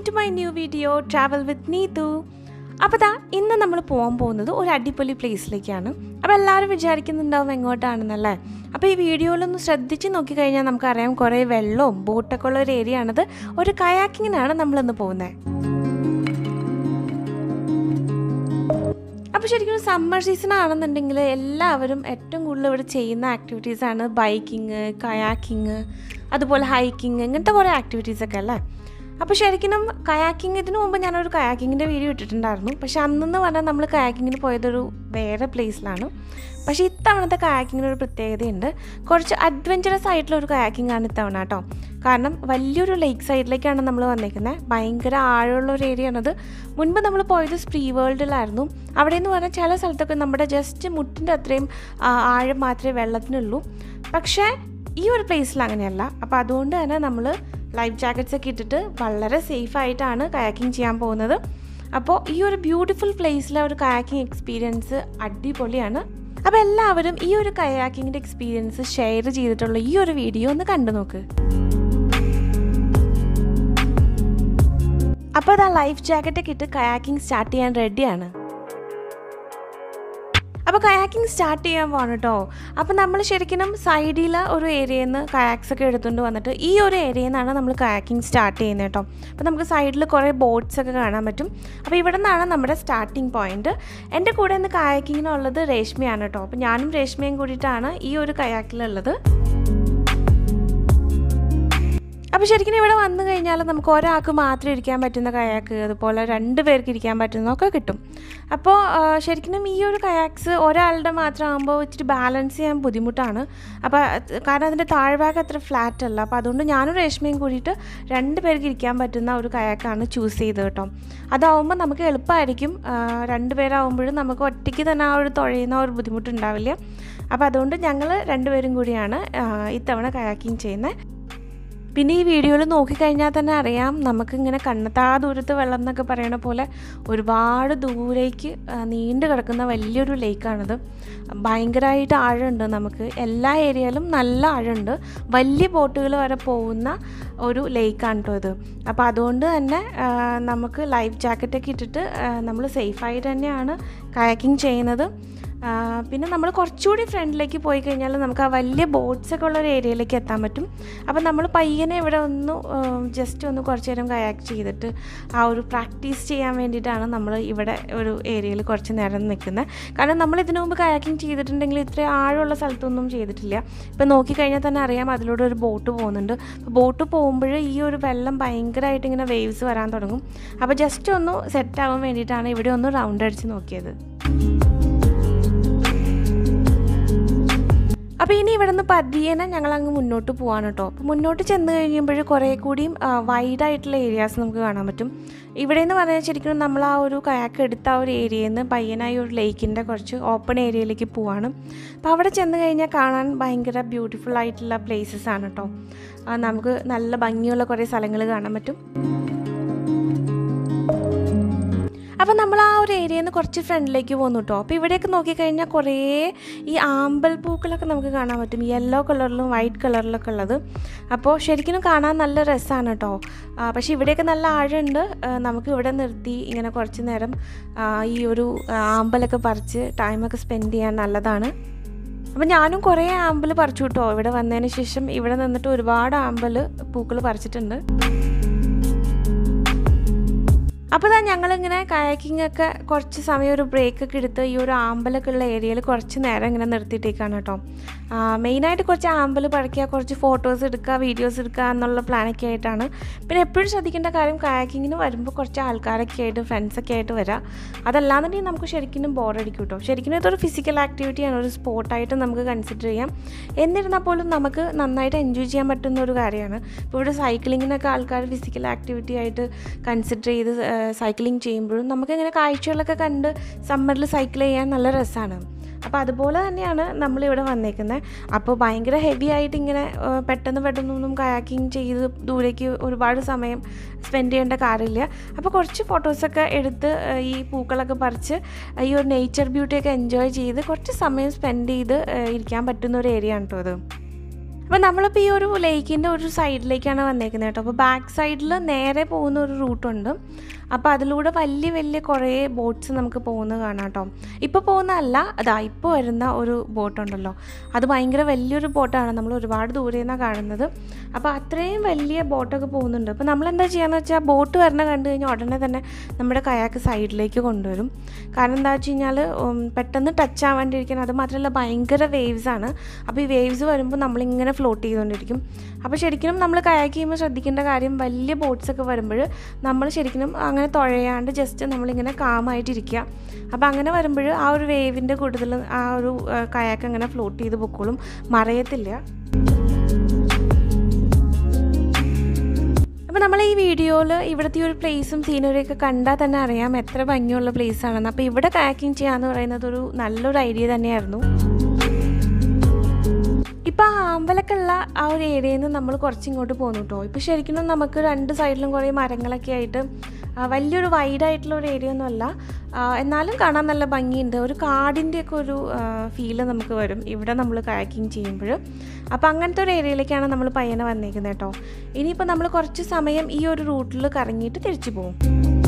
to my new video travel with Neethu അപ്പോൾ ദാ ഇന്ന് നമ്മൾ പോകാൻ പോകുന്നത് ഒരു അടിപൊളി പ്ലേസിലേക്കാണ് അപ്പോൾ എല്ലാവരും വിചാരിക്കുന്നുണ്ടാവും എങ്ങോട്ടാണെന്നല്ലേ അപ്പോൾ ഈ വീഡിയോയിലൊന്ന് ശ്രദ്ധിച്ച് നോക്കിക്കഴിഞ്ഞാൽ നമുക്കറിയാം കുറേ വെള്ളവും ബോട്ടൊക്കെ ഉള്ള ഒരു ഏരിയ ആണത് ഒരു കയാക്കിങ്ങിനാണ് നമ്മളിന്ന് പോകുന്നത് അപ്പോൾ ശരിക്കും സമ്മർ സീസൺ ആണെന്നുണ്ടെങ്കിൽ എല്ലാവരും ഏറ്റവും കൂടുതൽ ഇവിടെ ചെയ്യുന്ന ആക്ടിവിറ്റീസാണ് ബൈക്കിങ് കയാക്കിങ് അതുപോലെ ഹൈക്കിങ് ഇങ്ങനത്തെ കുറേ ആക്ടിവിറ്റീസൊക്കെ അല്ലേ അപ്പോൾ ശരിക്കും കയാക്കിങ് ഇതിനു മുമ്പ് ഞാനൊരു കയാക്കിങ്ങിൻ്റെ വീഡിയോ ഇട്ടിട്ടുണ്ടായിരുന്നു പക്ഷെ അന്നെന്ന് പറഞ്ഞാൽ നമ്മൾ കയാക്കിങ്ങിന് പോയതൊരു വേറെ പ്ലേസിലാണ് പക്ഷേ ഇത്തവണത്തെ കയാക്കിങ്ങിന് ഒരു പ്രത്യേകതയുണ്ട് കുറച്ച് അഡ്വഞ്ചറസ് ആയിട്ടുള്ള ഒരു കയാക്കിംഗ് ആണ് ഇത്തവണ കേട്ടോ കാരണം വലിയൊരു ലേക്ക് സൈഡിലേക്കാണ് നമ്മൾ വന്നേക്കുന്നത് ഭയങ്കര ആഴമുള്ള ഒരു ഏരിയ ആണത് മുൻപ് നമ്മൾ പോയത് സ്പ്രീ വേൾഡിലായിരുന്നു അവിടെ എന്ന് പറഞ്ഞാൽ ചില സ്ഥലത്തൊക്കെ നമ്മുടെ ജസ്റ്റ് മുട്ടിൻ്റെ അത്രയും ആ, ആഴം മാത്രമേ വെള്ളത്തിനുള്ളൂ പക്ഷേ ഈ ഒരു പ്ലേസിൽ അങ്ങനെയല്ല അപ്പോൾ അതുകൊണ്ട് തന്നെ നമ്മൾ ലൈഫ് ജാക്കറ്റ്സ് ഒക്കെ ഇട്ടിട്ട് വളരെ സേഫ് ആയിട്ടാണ് കയാക്കിംഗ് ചെയ്യാൻ പോകുന്നത് അപ്പോൾ ഈ ഒരു ബ്യൂട്ടിഫുൾ പ്ലേസിലെ ഒരു കയാക്കിംഗ് എക്സ്പീരിയൻസ് അടിപൊളിയാണ് അപ്പോൾ എല്ലാവരും ഈ ഒരു കയാക്കിങ്ങിൻ്റെ എക്സ്പീരിയൻസ് ഷെയർ ചെയ്തിട്ടുള്ള ഈ ഒരു വീഡിയോ ഒന്ന് കണ്ടു നോക്ക് അപ്പോൾ അതാ ലൈഫ് ജാക്കറ്റൊക്കെ ഇട്ട് കയാക്കിംഗ് സ്റ്റാർട്ട് ചെയ്യാൻ റെഡിയാണ് അപ്പോൾ കയാക്കിംഗ് സ്റ്റാർട്ട് ചെയ്യാൻ പോകണം കേട്ടോ അപ്പോൾ നമ്മൾ ശരിക്കും സൈഡിൽ ഒരു ഏരിയയിൽ നിന്ന് കയാക്സ് ഒക്കെ എടുത്തുകൊണ്ട് വന്നിട്ട് ഈ ഒരു ഏരിയയിൽ നിന്നാണ് നമ്മൾ കയാക്കിംഗ് സ്റ്റാർട്ട് ചെയ്യുന്നത് കേട്ടോ അപ്പോൾ നമുക്ക് സൈഡിൽ കുറേ ബോട്ട്സ് ഒക്കെ കാണാൻ പറ്റും അപ്പോൾ ഇവിടെ നിന്നാണ് നമ്മുടെ സ്റ്റാർട്ടിംഗ് പോയിന്റ് എൻ്റെ കൂടെ ഇന്ന് കയാക്കിങ്ങിനുള്ളത് രേഷ്മയാണ് കേട്ടോ അപ്പോൾ ഞാനും രേഷ്മയും കൂടിയിട്ടാണ് ഈ ഒരു കയാക്കിലുള്ളത് അപ്പോൾ ശരിക്കും ഇവിടെ വന്നു കഴിഞ്ഞാൽ നമുക്ക് ഒരാൾക്ക് മാത്രം ഇരിക്കാൻ പറ്റുന്ന കയാക്ക് അതുപോലെ രണ്ട് പേർക്ക് ഇരിക്കാൻ പറ്റുന്നതൊക്കെ കിട്ടും അപ്പോൾ ആ, ശരിക്കും ഈ ഒരു കയാക്സ് ഒരാളുടെ മാത്രമാകുമ്പോൾ ഇച്ചിരി ബാലൻസ് ചെയ്യാൻ ബുദ്ധിമുട്ടാണ് അപ്പോൾ അത് കാരണം അതിൻ്റെ താഴ്ഭാഗം അത്ര ഫ്ലാറ്റ് അല്ല അപ്പോൾ അതുകൊണ്ട് ഞാനും രേഷ്മയും കൂടിയിട്ട് രണ്ട് പേർക്ക് ഇരിക്കാൻ പറ്റുന്ന ഒരു കയാക്കാണ് ചൂസ് ചെയ്തത് കേട്ടോ അതാവുമ്പോൾ നമുക്ക് എളുപ്പമായിരിക്കും ആ, രണ്ട് പേരാകുമ്പോഴും നമുക്ക് ഒറ്റയ്ക്ക് തന്നെ ആ ഒരു തുഴയുന്ന ഒരു ബുദ്ധിമുട്ടുണ്ടാവില്ല അപ്പോൾ അതുകൊണ്ട് ഞങ്ങൾ രണ്ടുപേരും കൂടിയാണ് ആ, ഇത്തവണ കയാക്കിങ് ചെയ്യുന്നത് പിന്നെ ഈ വീഡിയോയിൽ നോക്കിക്കഴിഞ്ഞാൽ തന്നെ അറിയാം നമുക്കിങ്ങനെ കണ്ണത്താ ദൂരത്ത് വെള്ളം എന്നൊക്കെ പറയണ പോലെ ഒരുപാട് ദൂരേക്ക് ആ, നീണ്ടു കിടക്കുന്ന വലിയൊരു ലേക്കാണിത് ഭയങ്കരമായിട്ട് ആഴമുണ്ട് നമുക്ക് എല്ലാ ഏരിയയിലും നല്ല ആഴമുണ്ട് വലിയ ബോട്ടുകൾ വരെ പോകുന്ന ഒരു ലേക്കാണ് കേട്ടോ ഇത് അപ്പോൾ അതുകൊണ്ട് തന്നെ ആ, നമുക്ക് ലൈഫ് ജാക്കറ്റൊക്കെ ഇട്ടിട്ട് നമ്മൾ സേഫായിട്ട് തന്നെയാണ് കയാക്കിങ് ചെയ്യുന്നത് ആ, പിന്നെ നമ്മൾ കുറച്ചുകൂടി ഫ്രണ്ടിലേക്ക് പോയി കഴിഞ്ഞാൽ നമുക്ക് ആ വലിയ ബോട്ട്സ് ഒക്കെ ഉള്ള ഒരു ഏരിയയിലേക്ക് എത്താൻ പറ്റും അപ്പോൾ നമ്മൾ പയ്യനെ ഇവിടെ ഒന്ന് ജസ്റ്റ് ഒന്ന് കുറച്ച് നേരം കയാക്ക് ചെയ്തിട്ട് ആ ഒരു പ്രാക്ടീസ് ചെയ്യാൻ വേണ്ടിയിട്ടാണ് നമ്മൾ ഇവിടെ ഒരു ഏരിയയിൽ കുറച്ച് നേരം നിൽക്കുന്നത് കാരണം നമ്മൾ ഇതിനു മുമ്പ് കയാക്കിങ് ചെയ്തിട്ടുണ്ടെങ്കിൽ ഇത്ര ആഴമുള്ള സ്ഥലത്തൊന്നും ചെയ്തിട്ടില്ല ഇപ്പോൾ നോക്കിക്കഴിഞ്ഞാൽ തന്നെ അറിയാം അതിലൂടെ ഒരു ബോട്ട് പോകുന്നുണ്ട് അപ്പോൾ ബോട്ട് പോകുമ്പോൾ ഈ ഒരു വെള്ളം ഭയങ്കരമായിട്ട് ഇങ്ങനെ വേവ്സ് വരാൻ തുടങ്ങും അപ്പോൾ ജസ്റ്റ് ഒന്ന് സെറ്റ് ആവാൻ വേണ്ടിയിട്ടാണ് ഇവിടെ ഒന്ന് റൗണ്ട് അടിച്ച് നോക്കിയത് അപ്പോൾ ഇനി ഇവിടെ നിന്ന് പതിയേനെ ഞങ്ങൾ അങ്ങ് മുന്നോട്ട് പോവാണ് കേട്ടോ അപ്പോൾ മുന്നോട്ട് ചെന്ന് കഴിയുമ്പോൾ കുറേ കൂടിയും വൈഡായിട്ടുള്ള ഏരിയാസ് നമുക്ക് കാണാൻ പറ്റും ഇവിടെ എന്ന് പറഞ്ഞാൽ ശരിക്കും നമ്മൾ ആ ഒരു കയാക്ക് എടുത്ത ആ ഒരു ഏരിയയിൽ നിന്ന് പയ്യനായി ഒരു ലേക്കിൻ്റെ കുറച്ച് ഓപ്പൺ ഏരിയയിലേക്ക് പോവാണ് അപ്പോൾ അവിടെ ചെന്ന് കഴിഞ്ഞാൽ കാണാൻ ഭയങ്കര ബ്യൂട്ടിഫുൾ ആയിട്ടുള്ള പ്ലേസസ് ആണ് കേട്ടോ ആ, നമുക്ക് നല്ല ഭംഗിയുള്ള കുറേ സ്ഥലങ്ങൾ കാണാൻ പറ്റും അപ്പോൾ നമ്മൾ ആ ഒരു ഏരിയയിൽ നിന്ന് കുറച്ച് ഫ്രണ്ടിലേക്ക് പോന്നു കേട്ടോ അപ്പോൾ ഇവിടെയൊക്കെ നോക്കിക്കഴിഞ്ഞാൽ കുറേ ഈ ആമ്പൽ പൂക്കളൊക്കെ നമുക്ക് കാണാൻ പറ്റും യെല്ലോ കളറിലും വൈറ്റ് കളറിലൊക്കെ ഉള്ളത് അപ്പോൾ ശരിക്കും കാണാൻ നല്ല രസമാണ് കേട്ടോ ആ, പക്ഷേ ഇവിടെയൊക്കെ നല്ല ആഴമുണ്ട് ആ, നമുക്ക് ഇവിടെ നിർത്തി ഇങ്ങനെ കുറച്ച് നേരം ആ, ഈ ഒരു ആ, ആമ്പലൊക്കെ പറിച്ച് ടൈമൊക്കെ സ്പെൻഡ് ചെയ്യാൻ നല്ലതാണ് അപ്പം ഞാനും കുറേ ആമ്പൽ പറിച്ചു കേട്ടോ ഇവിടെ വന്നതിന് ശേഷം ഇവിടെ നിന്നിട്ട് ഒരുപാട് ആമ്പൽ പൂക്കൾ പറിച്ചിട്ടുണ്ട് അപ്പോൾ ഇതാ ഞങ്ങളിങ്ങനെ കയാക്കിംഗ് ഒക്കെ കുറച്ച് സമയം ഒരു ബ്രേക്ക് ഒക്കെ എടുത്ത് ഈ ഒരു ആമ്പലൊക്കെ ഉള്ള ഏരിയയിൽ കുറച്ച് നേരം ഇങ്ങനെ നിർത്തിയിട്ടേക്കാണ് കേട്ടോ മെയിനായിട്ട് കുറച്ച് ആമ്പൽ പറിക്കുക കുറച്ച് ഫോട്ടോസ് എടുക്കുക വീഡിയോസ് എടുക്കുക എന്നുള്ള പ്ലാനൊക്കെ ആയിട്ടാണ് പിന്നെ എപ്പോഴും ശ്രദ്ധിക്കേണ്ട കാര്യം കയാക്കിങ്ങിന് വരുമ്പോൾ കുറച്ച് ആൾക്കാരൊക്കെ ആയിട്ട് ഫ്രണ്ട്സൊക്കെ ആയിട്ട് വരാം അതല്ലാന്നുണ്ടെങ്കിൽ നമുക്ക് ശരിക്കും ബോറടിക്കും കേട്ടോ ശരിക്കും ഇതൊരു ഫിസിക്കൽ ആക്ടിവിറ്റിയാണ് ഒരു സ്പോർട്ടായിട്ട് നമുക്ക് കൺസിഡർ ചെയ്യാം എന്നിരുന്നാൽ പോലും നമുക്ക് നന്നായിട്ട് എൻജോയ് ചെയ്യാൻ പറ്റുന്ന ഒരു കാര്യമാണ് ഇപ്പോൾ ഇവിടെ സൈക്ലിങ്ങിനൊക്കെ ആൾക്കാർ ഫിസിക്കൽ ആക്ടിവിറ്റി ആയിട്ട് കൺസിഡർ ചെയ്ത് സൈക്ലിംഗ് ചെയ്യുമ്പോഴും നമുക്കിങ്ങനെ കാഴ്ചകളൊക്കെ കണ്ട് സമ്മറിൽ സൈക്കിൾ ചെയ്യാൻ നല്ല രസമാണ് അപ്പോൾ അതുപോലെ തന്നെയാണ് നമ്മളിവിടെ വന്നേക്കുന്നത് അപ്പോൾ ഭയങ്കര ഹെവി ആയിട്ട് ഇങ്ങനെ ആ, പെട്ടെന്ന് പെട്ടെന്നൊന്നും കയാക്കിങ് ചെയ്ത് ദൂരേക്ക് ഒരുപാട് സമയം സ്പെൻഡ് ചെയ്യേണ്ട കാര്യമില്ല അപ്പോൾ കുറച്ച് ഫോട്ടോസൊക്കെ എടുത്ത് ആ, ഈ പൂക്കളൊക്കെ പറിച്ച് ഈ ഒരു നേച്ചർ ബ്യൂട്ടിയൊക്കെ എൻജോയ് ചെയ്ത് കുറച്ച് സമയം സ്പെൻഡ് ചെയ്ത് ആ, ഇരിക്കാൻ പറ്റുന്ന ഒരു ഏരിയ ആണ് കേട്ടോ അത് അപ്പോൾ നമ്മളിപ്പോൾ ഈ ഒരു ലേക്കിൻ്റെ ഒരു സൈഡിലേക്കാണ് വന്നേക്കുന്നത് കേട്ടോ അപ്പോൾ ബാക്ക് സൈഡിൽ നേരെ പോകുന്ന ഒരു റൂട്ടുണ്ട് അപ്പോൾ അതിലൂടെ വലിയ വലിയ കുറേ ബോട്ട്സ് നമുക്ക് പോകുന്നത് കാണാം കേട്ടോ ഇപ്പോൾ പോകുന്നതല്ല അതാ ഇപ്പോൾ വരുന്ന ഒരു ബോട്ടുണ്ടല്ലോ അത് ഭയങ്കര വലിയൊരു ബോട്ടാണ് നമ്മൾ ഒരുപാട് ദൂരെ നിന്നാണ് കാണുന്നത് അപ്പോൾ അത്രയും വലിയ ബോട്ടൊക്കെ പോകുന്നുണ്ട് അപ്പോൾ നമ്മൾ എന്താ ചെയ്യാന്ന് വെച്ചാൽ ബോട്ട് വരണ കണ്ടു കഴിഞ്ഞാൽ ഉടനെ തന്നെ നമ്മുടെ കയാക്ക് സൈഡിലേക്ക് കൊണ്ടുവരും കാരണം എന്താ വെച്ച് കഴിഞ്ഞാൽ പെട്ടെന്ന് ടച്ച് ആവാണ്ടിരിക്കാൻ അത് മാത്രമല്ല ഭയങ്കര വേവ്സ് ആണ് അപ്പോൾ ഈ വേവ്സ് വരുമ്പോൾ നമ്മളിങ്ങനെ ഫ്ലോട്ട് ചെയ്തുകൊണ്ടിരിക്കും അപ്പോൾ ശരിക്കും നമ്മൾ കയാക്ക് ചെയ്യുമ്പോൾ ശ്രദ്ധിക്കേണ്ട കാര്യം വലിയ ബോട്ട്സ് ഒക്കെ വരുമ്പോൾ നമ്മൾ ശരിക്കും അങ്ങനെ തുഴയാണ്ട് ജസ്റ്റ് നമ്മളിങ്ങനെ കാമായിട്ടിരിക്കുക അപ്പോൾ അങ്ങനെ വരുമ്പോൾ ആ ഒരു വേവിൻ്റെ കൂടുതൽ ആ ഒരു കയാക്ക് അങ്ങനെ ഫ്ലോട്ട് ചെയ്ത് പൊക്കോളും മറയത്തില്ല അപ്പോൾ നമ്മൾ ഈ വീഡിയോയിൽ ഇവിടുത്തെ ഈ ഒരു പ്ലേസും സീനറിയൊക്കെ കണ്ടാൽ തന്നെ അറിയാം എത്ര ഭംഗിയുള്ള പ്ലേസ് ആണെന്ന് അപ്പോൾ ഇവിടെ കാക്കിങ് ചെയ്യാന്ന് പറയുന്നത് ഒരു നല്ലൊരു ഐഡിയ തന്നെയായിരുന്നു ഇപ്പോൾ ആ അമ്പലക്കുള്ള ആ ഒരു ഏരിയയിൽ നിന്ന് നമ്മൾ കുറച്ചിങ്ങോട്ട് പോന്നു കേട്ടോ ഇപ്പോൾ ശരിക്കും നമുക്ക് രണ്ട് സൈഡിലും കുറേ മരങ്ങളൊക്കെ ആയിട്ട് ആ, വലിയൊരു വൈഡായിട്ടുള്ള ഒരു ഏരിയ ഒന്നുമല്ല ആ, എന്നാലും കാണാൻ നല്ല ഭംഗിയുണ്ട് ഒരു കാടിൻ്റെയൊക്കെ ഒരു ഫീല് നമുക്ക് വരും ഇവിടെ നമ്മൾ കയാക്കിങ് ചെയ്യുമ്പോൾ അപ്പോൾ അങ്ങനത്തെ ഒരു ഏരിയയിലേക്കാണ് നമ്മൾ പയ്യനെ വന്നേക്കുന്നത് കേട്ടോ ഇനിയിപ്പോൾ നമ്മൾ കുറച്ച് സമയം ഈ ഒരു റൂട്ടിൽ കറങ്ങിയിട്ട് തിരിച്ചു പോകും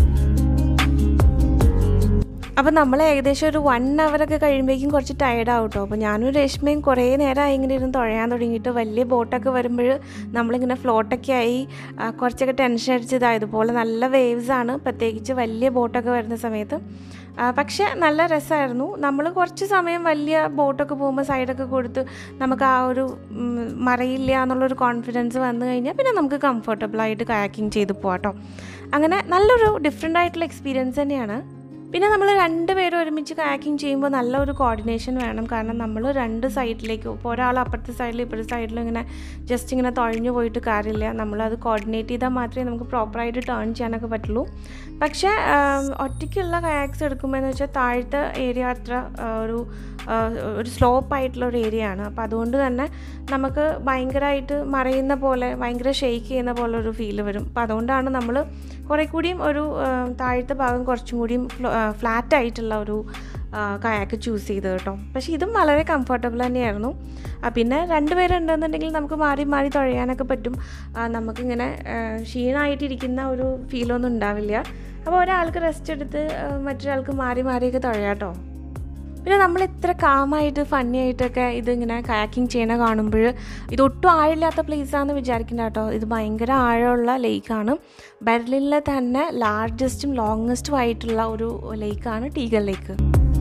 അപ്പോൾ നമ്മൾ ഏകദേശം ഒരു വൺ അവറൊക്കെ കഴിയുമ്പോഴേക്കും കുറച്ച് ടയർഡ് ആവും കേട്ടോ അപ്പോൾ ഞാനും രേഷ്മയും കുറേ നേരമായി ഇങ്ങനെ ഇരുന്ന് തുഴയാൻ തുടങ്ങിയിട്ട് വലിയ ബോട്ടൊക്കെ വരുമ്പോൾ നമ്മളിങ്ങനെ ഫ്ലോട്ടൊക്കെ ആയി ആ, കുറച്ചൊക്കെ ടെൻഷൻ അടിച്ചതാ ഇതുപോലെ നല്ല വേവ്സ് ആണ് പ്രത്യേകിച്ച് വലിയ ബോട്ടൊക്കെ വരുന്ന സമയത്ത് ആ, പക്ഷേ നല്ല രസമായിരുന്നു നമ്മൾ കുറച്ച് സമയം വലിയ ബോട്ടൊക്കെ പോകുമ്പോൾ സൈഡൊക്കെ കൊടുത്ത് നമുക്ക് ആ ഒരു ഉം, മറയില്ല എന്നുള്ളൊരു കോൺഫിഡൻസ് വന്നു കഴിഞ്ഞാൽ പിന്നെ നമുക്ക് കംഫർട്ടബിളായിട്ട് കയാക്കിങ് ചെയ്ത് പോകാം കേട്ടോ അങ്ങനെ നല്ലൊരു ഡിഫറെൻ്റ് ആയിട്ടുള്ള എക്സ്പീരിയൻസ് തന്നെയാണ് പിന്നെ നമ്മൾ രണ്ട് പേരും ഒരുമിച്ച് കാക്കിങ് ചെയ്യുമ്പോൾ നല്ലൊരു കോർഡിനേഷൻ വേണം കാരണം നമ്മൾ രണ്ട് സൈഡിലേക്ക് ഇപ്പോൾ ഒരാൾ അപ്പുറത്തെ സൈഡിൽ ഇപ്പുറത്തെ സൈഡിലും ഇങ്ങനെ ജസ്റ്റ് ഇങ്ങനെ തുഴഞ്ഞു പോയിട്ട് കാര്യമില്ല നമ്മളത് കോർഡിനേറ്റ് ചെയ്താൽ മാത്രമേ നമുക്ക് പ്രോപ്പറായിട്ട് ടേൺ ചെയ്യാനൊക്കെ പറ്റുള്ളൂ പക്ഷേ ആം, ഒറ്റയ്ക്കുള്ള കയാക്സ് എടുക്കുമ്പോൾ എന്ന് വെച്ചാൽ താഴത്തെ ഏരിയ അത്ര ആ, ഒരു ആ, ഒരു സ്ലോപ്പ് ആയിട്ടുള്ള ഒരു ഏരിയ ആണ് അപ്പോൾ അതുകൊണ്ട് തന്നെ നമുക്ക് ഭയങ്കരമായിട്ട് മറയുന്ന പോലെ ഭയങ്കര ഷെയ്ക്ക് ചെയ്യുന്ന പോലെ ഒരു ഫീല് വരും അപ്പോൾ അതുകൊണ്ടാണ് നമ്മൾ കുറേ കൂടിയും ഒരു ആ, താഴത്തെ ഭാഗം കുറച്ചും കൂടിയും ഫ്ലാറ്റ് ആയിട്ടുള്ള ഒരു കയാക്ക് ചൂസ് ചെയ്തത് കേട്ടോ പക്ഷേ ഇതും വളരെ കംഫർട്ടബിൾ തന്നെയായിരുന്നു ആ, പിന്നെ രണ്ടുപേരുണ്ടെന്നുണ്ടെങ്കിൽ നമുക്ക് മാറി മാറി തുഴയാനൊക്കെ പറ്റും ആ, നമുക്കിങ്ങനെ ആ, ക്ഷീണമായിട്ടിരിക്കുന്ന ഒരു ഫീലൊന്നും ഉണ്ടാവില്ല അപ്പോൾ ഒരാൾക്ക് റെസ്റ്റ് എടുത്ത് ആ, മറ്റൊരാൾക്ക് മാറി മാറിയൊക്കെ തുഴയാം കേട്ടോ പിന്നെ നമ്മൾ ഇത്ര കാമായിട്ട് ഫണ്ണി ആയിട്ടൊക്കെ ഇതിങ്ങനെ കയാക്കിങ് ചെയ്യണ കാണുമ്പോൾ ഇത് ഒട്ടും ആഴമില്ലാത്ത പ്ലേസാണെന്ന് വിചാരിക്കണ്ട കേട്ടോ ഇത് ഭയങ്കര ആഴമുള്ള ലേക്കാണ് ബെർലിനിലെ തന്നെ ലാർജസ്റ്റും ലോങ്ങസ്റ്റും ആയിട്ടുള്ള ഒരു ലേക്കാണ് ടീഗൽ ലേക്ക്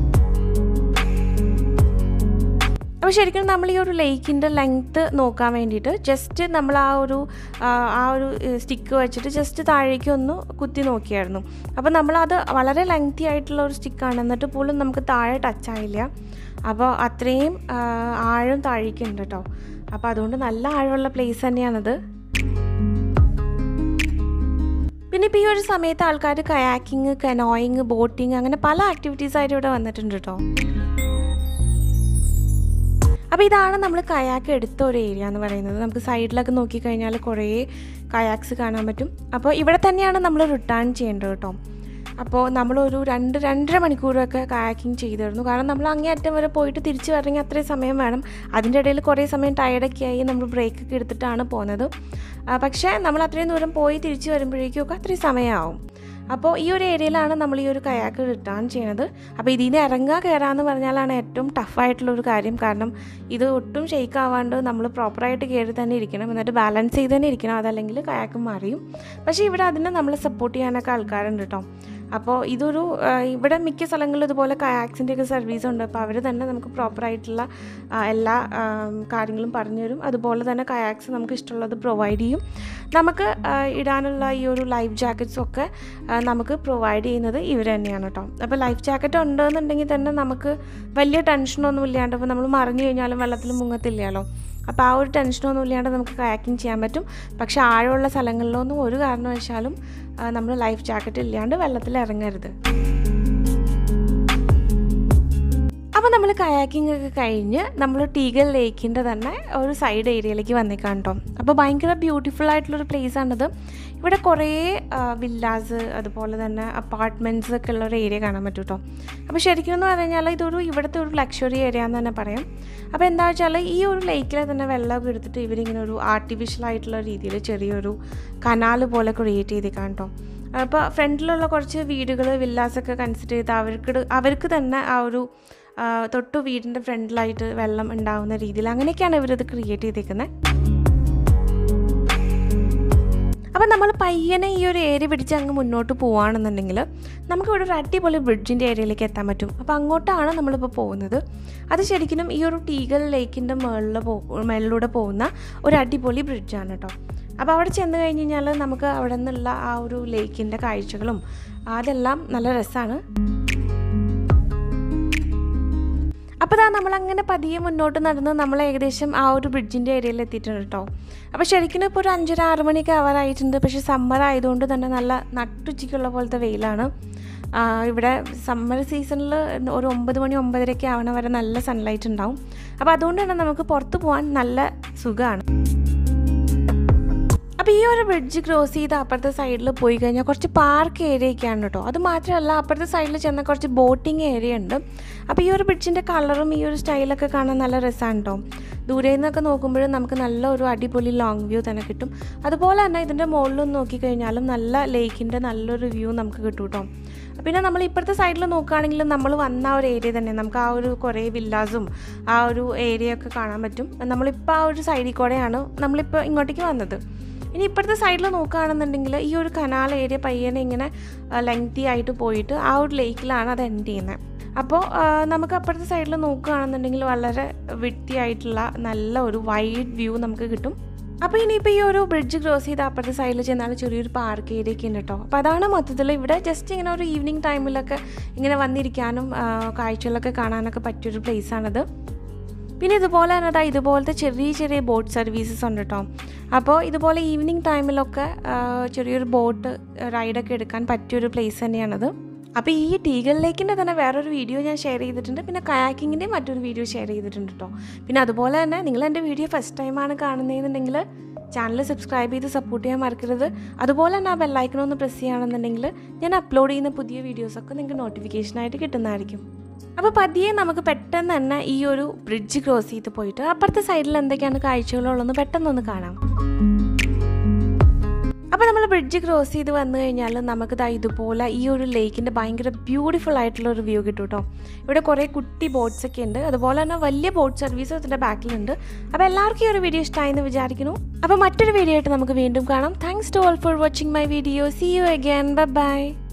അപ്പോൾ ശരിക്കും നമ്മൾ ഈ ഒരു ലേക്കിൻ്റെ ലെങ്ത്ത് നോക്കാൻ വേണ്ടിയിട്ട് ജസ്റ്റ് നമ്മൾ ആ ഒരു ആ, ആ ഒരു സ്റ്റിക്ക് വെച്ചിട്ട് ജസ്റ്റ് താഴേക്ക് ഒന്ന് കുത്തി നോക്കിയായിരുന്നു അപ്പോൾ നമ്മളത് വളരെ ലെങ്തി ആയിട്ടുള്ള ഒരു സ്റ്റിക്കാണ് എന്നിട്ട് പോലും നമുക്ക് താഴെ ടച്ച് ആയില്ല അപ്പോൾ അത്രയും ആ, ആഴം താഴേക്കുണ്ട് കേട്ടോ അപ്പോൾ അതുകൊണ്ട് നല്ല ആഴമുള്ള പ്ലേസ് തന്നെയാണത് പിന്നെ ഇപ്പോൾ ഈ ഒരു സമയത്ത് ആൾക്കാർ കയാക്കിങ് കനോയിങ് ബോട്ടിങ് അങ്ങനെ പല ആക്ടിവിറ്റീസ് ആയിട്ട് ഇവിടെ വന്നിട്ടുണ്ട് കേട്ടോ അപ്പോൾ ഇതാണ് നമ്മൾ കയാക്ക് എടുത്ത ഒരു ഏരിയ എന്ന് പറയുന്നത് നമുക്ക് സൈഡിലൊക്കെ നോക്കിക്കഴിഞ്ഞാൽ കുറേ കയാക്സ് കാണാൻ പറ്റും അപ്പോൾ ഇവിടെ തന്നെയാണ് നമ്മൾ റിട്ടേൺ ചെയ്യേണ്ടത് കേട്ടോ അപ്പോൾ നമ്മളൊരു രണ്ട് രണ്ടര മണിക്കൂറൊക്കെ കയാക്കിങ് ചെയ്തിരുന്നു കാരണം നമ്മൾ അങ്ങേ അറ്റം വരെ പോയിട്ട് തിരിച്ച് വരണമെങ്കിൽ അത്രയും സമയം വേണം അതിൻ്റെ ഇടയിൽ കുറേ സമയം ടയർഡൊക്കെ ആയി നമ്മൾ ബ്രേക്കൊക്കെ എടുത്തിട്ടാണ് പോകുന്നത് ആ, പക്ഷേ നമ്മൾ അത്രയും ദൂരം പോയി തിരിച്ച് വരുമ്പോഴേക്കും ഒക്കെ അത്രയും സമയമാവും അപ്പോൾ ഈ ഒരു ഏരിയയിലാണ് നമ്മൾ ഈ ഒരു കയാക്ക് റിട്ടേൺ ചെയ്യണത് അപ്പോൾ ഇതിൽ നിന്ന് ഇറങ്ങുക കയറാന്ന് പറഞ്ഞാലാണ് ഏറ്റവും ടഫായിട്ടുള്ള ഒരു കാര്യം കാരണം ഇത് ഒട്ടും ഷെയ്ക്ക് ആവാണ്ട് നമ്മൾ പ്രോപ്പറായിട്ട് കയറി തന്നെ ഇരിക്കണം എന്നിട്ട് ബാലൻസ് ചെയ്ത് തന്നെ ഇരിക്കണം അതല്ലെങ്കിൽ കയാക്ക് മറിയും പക്ഷേ ഇവിടെ അതിനെ നമ്മൾ സപ്പോർട്ട് ചെയ്യാനൊക്കെ ആൾക്കാരുണ്ട് കേട്ടോ അപ്പോൾ ഇതൊരു ആ, ഇവിടെ മിക്ക സ്ഥലങ്ങളിലും ഇതുപോലെ കയാക്സിൻ്റെ ഒക്കെ സർവീസ് ഉണ്ട് അപ്പോൾ അവർ തന്നെ നമുക്ക് പ്രോപ്പറായിട്ടുള്ള ആ, എല്ലാ ആ, കാര്യങ്ങളും പറഞ്ഞു തരും അതുപോലെ തന്നെ കയാക്സ് നമുക്ക് ഇഷ്ടമുള്ളത് പ്രൊവൈഡ് ചെയ്യും നമുക്ക് ആ, ഇടാനുള്ള ഈ ഒരു ലൈഫ് ജാക്കറ്റ്സും ഒക്കെ ആ, നമുക്ക് പ്രൊവൈഡ് ചെയ്യുന്നത് ഇവർ തന്നെയാണ് കേട്ടോ അപ്പോൾ ലൈഫ് ജാക്കറ്റ് ഉണ്ടെന്നുണ്ടെങ്കിൽ തന്നെ നമുക്ക് വലിയ ടെൻഷനൊന്നും ഇല്ലാണ്ട് ഇപ്പോൾ നമ്മൾ മറിഞ്ഞു കഴിഞ്ഞാലും വെള്ളത്തിൽ മുങ്ങത്തില്ലല്ലോ അപ്പോൾ ആ ഒരു ടെൻഷനൊന്നും ഇല്ലാണ്ട് നമുക്ക് കയാക്കിങ് ചെയ്യാൻ പറ്റും പക്ഷേ ആഴമുള്ള സ്ഥലങ്ങളിലൊന്നും ഒരു കാരണവശാലും നമ്മൾ ലൈഫ് ജാക്കറ്റ് ഇല്ലാണ്ട് വെള്ളത്തിൽ ഇറങ്ങരുത് അപ്പോൾ നമ്മൾ നമ്മൾ കയാക്കിംഗ് ഒക്കെ കഴിഞ്ഞ് നമ്മൾ ടീഗൽ ലേക്കിൻ്റെ തന്നെ ഒരു സൈഡ് ഏരിയയിലേക്ക് വന്നേക്കാം കേട്ടോ അപ്പോൾ ഭയങ്കര ബ്യൂട്ടിഫുൾ ആയിട്ടുള്ളൊരു പ്ലേസ് ആണിത് ഇവിടെ കുറേ വില്ലാസ് അതുപോലെ തന്നെ അപ്പാർട്ട്മെൻറ്റ്സ് ഒക്കെ ഉള്ള ഒരു ഏരിയ കാണാൻ പറ്റും കേട്ടോ അപ്പോൾ ശരിക്കും എന്ന് പറഞ്ഞു കഴിഞ്ഞാൽ ഇതൊരു ഇവിടുത്തെ ഒരു ലക്ഷറി ഏരിയ എന്ന് തന്നെ പറയാം അപ്പോൾ എന്താ വെച്ചാൽ ഈ ഒരു ലേക്കിൽ തന്നെ വെള്ളമൊക്കെ എടുത്തിട്ട് ഇവരിങ്ങനെ ഒരു ആർട്ടിഫിഷ്യൽ ആയിട്ടുള്ള രീതിയിൽ ചെറിയൊരു കനാൽ പോലെ ക്രിയേറ്റ് ചെയ്തേക്കാം കേട്ടോ അപ്പോൾ ഫ്രണ്ടിലുള്ള കുറച്ച് വീടുകൾ വില്ലാസൊക്കെ കൺസിഡർ ചെയ്ത് അവർക്ക് അവർക്ക് തന്നെ ആ ഒരു ആ, തൊട്ട് വീടിൻ്റെ ഫ്രണ്ടിലായിട്ട് വെള്ളം ഉണ്ടാവുന്ന രീതിയിൽ അങ്ങനെയൊക്കെയാണ് ഇവരിത് ക്രിയേറ്റ് ചെയ്തേക്കുന്നത് അപ്പം നമ്മൾ പയ്യനെ ഈ ഒരു ഏരിയ പിടിച്ച് അങ്ങ് മുന്നോട്ട് പോവുകയാണെന്നുണ്ടെങ്കിൽ നമുക്കിവിടെ ഒരു അടിപൊളി ബ്രിഡ്ജിൻ്റെ ഏരിയയിലേക്ക് എത്താൻ പറ്റും അപ്പോൾ അങ്ങോട്ടാണ് നമ്മളിപ്പോൾ പോകുന്നത് അത് ശരിക്കും ഈ ഒരു ടീഗൽ ലേക്കിൻ്റെ മുകളിൽ പോ മുകളിലൂടെ പോകുന്ന ഒരു അടിപൊളി ബ്രിഡ്ജാണ് കേട്ടോ അപ്പോൾ അവിടെ ചെന്ന് കഴിഞ്ഞ് കഴിഞ്ഞാൽ നമുക്ക് അവിടെ നിന്നുള്ള ആ ഒരു ലേക്കിൻ്റെ കാഴ്ചകളും അതെല്ലാം നല്ല രസമാണ് അപ്പോൾ ദാ നമ്മളങ്ങനെ പതിയെ മുന്നോട്ട് നടന്ന് നമ്മൾ ഏകദേശം ആ ഒരു ബ്രിഡ്ജിൻ്റെ ഏരിയയിൽ എത്തിയിട്ടുണ്ട് കേട്ടോ അപ്പോൾ ശരിക്കും ഇപ്പോൾ ഒരു അഞ്ചര ആറ് മണിക്ക് ആവാറായിട്ടുണ്ട് പക്ഷേ സമ്മർ ആയതുകൊണ്ട് തന്നെ നല്ല നട്ടുച്ചയ്ക്കുള്ള പോലത്തെ വെയിലാണ് ആ, ഇവിടെ സമ്മർ സീസണിൽ ഒരു ഒമ്പത് മണി ഒമ്പതരയ്ക്ക് ആവണ വരെ നല്ല സൺലൈറ്റ് ഉണ്ടാവും അപ്പോൾ അതുകൊണ്ട് തന്നെ നമുക്ക് പുറത്ത് പോകാൻ നല്ല സുഖമാണ് അപ്പോൾ ഈ ഒരു ബ്രിഡ്ജ് ക്രോസ് ചെയ്ത് അപ്പുറത്തെ സൈഡിൽ പോയി കഴിഞ്ഞാൽ കുറച്ച് പാർക്ക് ഏരിയയൊക്കെയാണ് കേട്ടോ അത് മാത്രമല്ല അപ്പുറത്തെ സൈഡിൽ ചെന്ന കുറച്ച് ബോട്ടിങ് ഏരിയ ഉണ്ട് അപ്പോൾ ഈ ഒരു ബ്രിഡ്ജിൻ്റെ കളറും ഈ ഒരു സ്റ്റൈലൊക്കെ കാണാൻ നല്ല രസമാണ് കേട്ടോ ദൂരെ നിന്നൊക്കെ നോക്കുമ്പോഴും നമുക്ക് നല്ല ഒരു അടിപൊളി ലോങ് വ്യൂ തന്നെ കിട്ടും അതുപോലെ തന്നെ ഇതിൻ്റെ മുകളിൽ നോക്കിക്കഴിഞ്ഞാലും നല്ല ലേക്കിൻ്റെ നല്ലൊരു വ്യൂ നമുക്ക് കിട്ടും കേട്ടോ പിന്നെ നമ്മൾ ഇപ്പുറത്തെ സൈഡിൽ നോക്കുകയാണെങ്കിൽ നമ്മൾ വന്ന ആ ഒരു ഏരിയ തന്നെ നമുക്ക് ആ ഒരു കുറേ വില്ലാസും ആ ഒരു ഏരിയ ഒക്കെ കാണാൻ പറ്റും നമ്മളിപ്പോൾ ആ ഒരു സൈഡിൽ കൂടെയാണ് നമ്മളിപ്പോൾ ഇങ്ങോട്ടേക്ക് വന്നത് ഇനി ഇപ്പോഴത്തെ സൈഡിൽ നോക്കുകയാണെന്നുണ്ടെങ്കിൽ ഈ ഒരു കനാൽ ഏരിയ പയ്യനെ ഇങ്ങനെ ലെങ്തി ആയിട്ട് പോയിട്ട് ആ ഒരു ലേക്കിലാണ് അത് എൻഡ് ചെയ്യുന്നത് അപ്പോൾ നമുക്ക് അപ്പുറത്തെ സൈഡിൽ നോക്കുകയാണെന്നുണ്ടെങ്കിൽ വളരെ വൃത്തിയായിട്ടുള്ള നല്ല ഒരു വൈഡ് വ്യൂ നമുക്ക് കിട്ടും അപ്പോൾ ഇനിയിപ്പോൾ ഈ ഒരു ബ്രിഡ്ജ് ക്രോസ് ചെയ്ത് അപ്പുറത്തെ സൈഡിൽ ചെന്നാൽ ചെറിയൊരു പാർക്ക് ഏരിയ ഒക്കെ ഉണ്ട് കേട്ടോ അപ്പോൾ അതാണ് മൊത്തത്തിൽ ഇവിടെ ജസ്റ്റ് ഇങ്ങനെ ഒരു ഈവനിങ് ടൈമിലൊക്കെ ഇങ്ങനെ വന്നിരിക്കാനും ആ, കാഴ്ചകളൊക്കെ കാണാനൊക്കെ പറ്റിയൊരു പ്ലേസാണത് പിന്നെ ഇതുപോലെ തന്നെ ദാ ഇതുപോലത്തെ ചെറിയ ചെറിയ ബോട്ട് സർവീസസ് ഉണ്ട് കേട്ടോ അപ്പോൾ ഇതുപോലെ ഈവനിങ് ടൈമിലൊക്കെ ആ, ചെറിയൊരു ബോട്ട് റൈഡൊക്കെ എടുക്കാൻ പറ്റിയൊരു പ്ലേസ് തന്നെയാണത് അപ്പോൾ ഈ ടീഗൽ ലേക്കിൻ്റെ തന്നെ വേറൊരു വീഡിയോ ഞാൻ ഷെയർ ചെയ്തിട്ടുണ്ട് പിന്നെ കയാക്കിങ്ങിൻ്റെ മറ്റൊരു വീഡിയോ ഷെയർ ചെയ്തിട്ടുണ്ട് കേട്ടോ പിന്നെ അതുപോലെ തന്നെ നിങ്ങൾ എൻ്റെ വീഡിയോ ഫസ്റ്റ് ടൈമാണ് കാണുന്നതെന്നുണ്ടെങ്കിൽ ചാനൽ സബ്സ്ക്രൈബ് ചെയ്ത് സപ്പോർട്ട് ചെയ്യാൻ മറക്കരുത് അതുപോലെ തന്നെ ആ ബെല്ലൈക്കൺ ഒന്ന് പ്രസ് ചെയ്യുകയാണെന്നുണ്ടെങ്കിൽ ഞാൻ അപ്ലോഡ് ചെയ്യുന്ന പുതിയ വീഡിയോസൊക്കെ നിങ്ങൾക്ക് നോട്ടിഫിക്കേഷനായിട്ട് കിട്ടുന്നതായിരിക്കും അപ്പോൾ പതിയെ നമുക്ക് പെട്ടെന്ന് തന്നെ ഈ ഒരു ബ്രിഡ്ജ് ക്രോസ് ചെയ്ത് പോയിട്ട് അപ്പുറത്തെ സൈഡിൽ എന്തൊക്കെയാണ് കാഴ്ചകളുള്ളതെന്ന് പെട്ടെന്നൊന്ന് കാണാം അപ്പോൾ നമ്മൾ ബ്രിഡ്ജ് ക്രോസ് ചെയ്ത് വന്നു കഴിഞ്ഞാൽ നമുക്ക് ദാ ഇതുപോലെ ഈ ഒരു ലേക്കിൻ്റെ ഭയങ്കര ബ്യൂട്ടിഫുൾ ആയിട്ടുള്ള ഒരു വ്യൂ കിട്ടും കേട്ടോ ഇവിടെ കുറേ കുട്ടി ബോട്ട്സ് ഒക്കെ ഉണ്ട് അതുപോലെ തന്നെ വലിയ ബോട്ട് സർവീസ് അതിൻ്റെ ബാക്കിലുണ്ട് അപ്പോൾ എല്ലാവർക്കും ഈ ഒരു വീഡിയോ ഇഷ്ടമായി എന്ന് വിചാരിക്കുന്നു അപ്പോൾ മറ്റൊരു വീഡിയോ ആയിട്ട് നമുക്ക് വീണ്ടും കാണാം thanks to all for watching my video see you again bye by